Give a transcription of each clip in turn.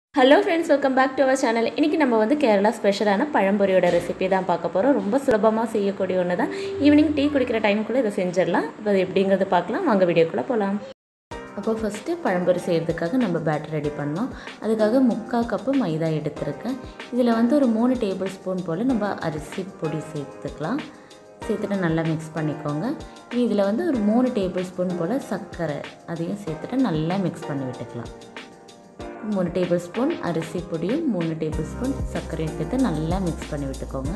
hello friends welcome back to our channel இன்றைக்கி நம்ம வந்து கேரளா ஸ்பெஷலான பழம்பொரியோட ரெசிபி தான் பார்க்க போகிறோம் ரொம்ப சுலபமாக செய்யக்கூடிய ஒன்று தான் ஈவினிங் டீ குடிக்கிற டைமுக்குள்ளே இதை செஞ்சிடலாம் இப்போ அது எப்படிங்கிறது பார்க்கலாம் வாங்க வீடியோக்குள்ளே போகலாம் அப்போ ஃபஸ்ட்டு பழம்பொரி செய்கிறதுக்காக நம்ம பேட்டர் ரெடி பண்ணோம் அதுக்காக முக்கால் கப்பு மைதா எடுத்திருக்கேன் இதில் வந்து ஒரு மூணு டேபிள் ஸ்பூன் போல் நம்ம அரிசி பொடி சேர்த்துக்கலாம் சேர்த்துட்டு நல்லா மிக்ஸ் பண்ணிக்கோங்க இனி இதில் வந்து ஒரு மூணு டேபிள் ஸ்பூன் போல் சர்க்கரை அதையும் சேர்த்துட்டு நல்லா மிக்ஸ் பண்ணி விட்டுக்கலாம் மூணு டேபிள் ஸ்பூன் அரிசி பொடியும் மூணு டேபிள் ஸ்பூன் சர்க்கரையும் சேர்த்து நல்லா மிக்ஸ் பண்ணி விட்டுக்கோங்க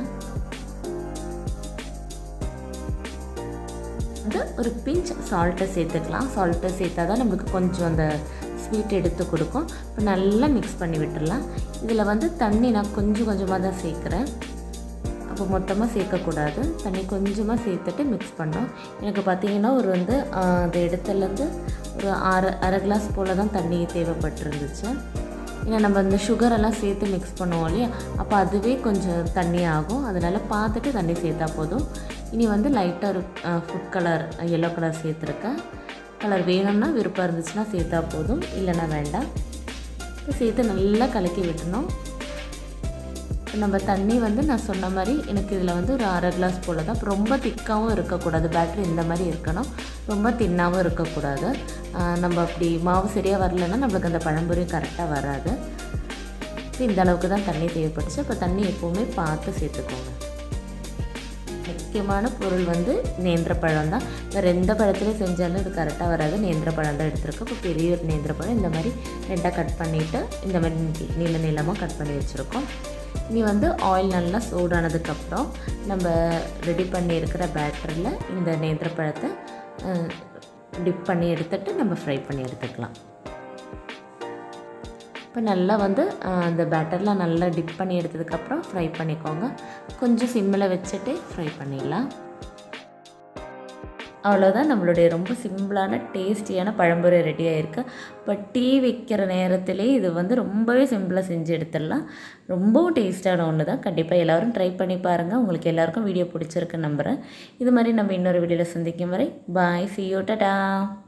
வந்து ஒரு பிஞ்ச் சால்ட்டை சேர்த்துக்கலாம் சால்ட்டை சேர்த்தா தான் நம்மளுக்கு கொஞ்சம் அந்த ஸ்வீட் எடுத்து கொடுக்கும் இப்போ நல்லா மிக்ஸ் பண்ணி விட்டுடலாம் இதில் வந்து தண்ணி நான் கொஞ்சம் கொஞ்சமாக தான் சேர்க்குறேன் அப்போ மொத்தமாக சேர்க்கக்கூடாது தண்ணி கொஞ்சமாக சேர்த்துட்டு மிக்ஸ் பண்ணோம் எனக்கு பார்த்தீங்கன்னா ஒரு வந்து அந்த இடத்துலேருந்து ஒரு அரை அரை கிளாஸ் போல் தான் தண்ணி தேவைப்பட்டிருந்துச்சு ஏன்னா நம்ம இந்த சுகரெல்லாம் சேர்த்து மிக்ஸ் பண்ணுவோம் இல்லையா அப்போ அதுவே கொஞ்சம் தண்ணி ஆகும் அதனால் பார்த்துட்டு தண்ணி சேர்த்தா போதும் இனி வந்து லைட்டாக ஒரு ஃபுட் கலர் எல்லோ கலர் சேர்த்துருக்கேன் கலர் வேணும்னா விருப்பம் இருந்துச்சுன்னா சேர்த்தா போதும் இல்லைன்னா வேண்டாம் சேர்த்து நல்லா கலக்கி விட்டணும் நம்ம தண்ணி வந்து நான் சொன்ன மாதிரி எனக்கு இதில் வந்து ஒரு அரை கிளாஸ் போல் தான் ரொம்ப திக்காகவும் இருக்கக்கூடாது பேட்ரி இந்த மாதிரி இருக்கணும் ரொம்ப தின்னாகவும் இருக்கக்கூடாது நம்ம அப்படி மாவு சரியாக வரலன்னா நம்மளுக்கு அந்த பழம்பொரியும் கரெக்டாக வராது இந்த அளவுக்கு தான் தண்ணி தேவைப்பட்டுச்சு அப்போ தண்ணி எப்போவுமே பார்த்து சேர்த்துக்கோங்க முக்கியமான பொருள் வந்து நேந்திர பழம் தான் வேறு எந்த பழத்துலேயும் செஞ்சாலும் இது கரெக்டாக வராது நேந்திர பழம் தான் எடுத்துருக்கோம் இப்போ பெரிய ஒரு நேந்திர பழம் இந்த மாதிரி ரெண்டாக கட் பண்ணிவிட்டு இந்த மாதிரி நீள நீளமாக கட் பண்ணி வச்சுருக்கோம் இனி வந்து ஆயில் நல்லா சூடானதுக்கப்புறம் நம்ம ரெடி பண்ணி இருக்கிற பேட்டரில் இந்த நேந்திர பழத்தை டிப் பண்ணி எடுத்துகிட்டு நம்ம ஃப்ரை பண்ணி எடுத்துக்கலாம் இப்போ நல்லா வந்து அந்த பேட்டரில் நல்லா டிப் பண்ணி எடுத்ததுக்கப்புறம் ஃப்ரை பண்ணிக்கோங்க கொஞ்சம் சிம்மில் வச்சுட்டு ஃப்ரை பண்ணிடலாம் அவ்வளோதான் நம்மளுடைய ரொம்ப சிம்பிளான டேஸ்டியான பழம்பொரி ரெடி ஆகிருக்கு பட் டீ வைக்கிற நேரத்திலே இது வந்து ரொம்பவே சிம்பிளாக செஞ்சு எடுத்துடலாம் ரொம்பவும் டேஸ்ட்டான ஒன்று தான் கண்டிப்பாக எல்லோரும் ட்ரை பண்ணி பாருங்கள் உங்களுக்கு எல்லாருக்கும் வீடியோ பிடிச்சிருக்குன்னு நம்புகிறேன் இது மாதிரி நம்ம இன்னொரு வீடியோவில் சந்திக்கும் வரை பாய் சி யூ டடா